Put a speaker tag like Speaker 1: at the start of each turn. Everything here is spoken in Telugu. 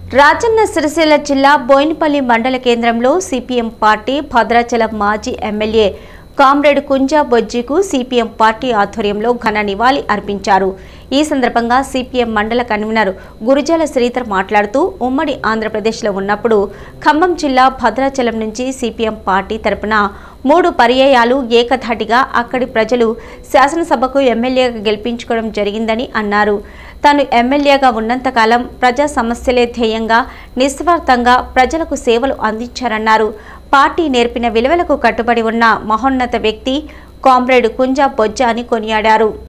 Speaker 1: రాజన్న సిరిసిల్ల జిల్లా బోయినపల్లి మండల కేంద్రంలో సిపిఎం పార్టీ భద్రాచలం మాజీ ఎమ్మెల్యే కామ్రేడ్ కుంజా బొజ్జికు సిపిఎం పార్టీ ఆధ్వర్యంలో ఘన నివాళి అర్పించారు ఈ సందర్భంగా సిపిఎం మండల కన్వీనర్ గురుజాల శ్రీధర్ మాట్లాడుతూ ఉమ్మడి ఆంధ్రప్రదేశ్లో ఉన్నప్పుడు ఖమ్మం జిల్లా భద్రాచలం నుంచి సిపిఎం పార్టీ తరపున మూడు పర్యాయాలు ఏకధాటిగా అక్కడి ప్రజలు శాసనసభకు ఎమ్మెల్యేగా గెలిపించుకోవడం జరిగిందని అన్నారు తాను ఎమ్మెల్యేగా ఉన్నంతకాలం ప్రజా సమస్యలే ధ్యేయంగా నిస్వార్థంగా ప్రజలకు సేవలు అందించారన్నారు పార్టీ నేర్పిన విలువలకు కట్టుబడి ఉన్న మహోన్నత వ్యక్తి కామ్రేడ్ కుంజా బొజ్జ అని కొనియాడారు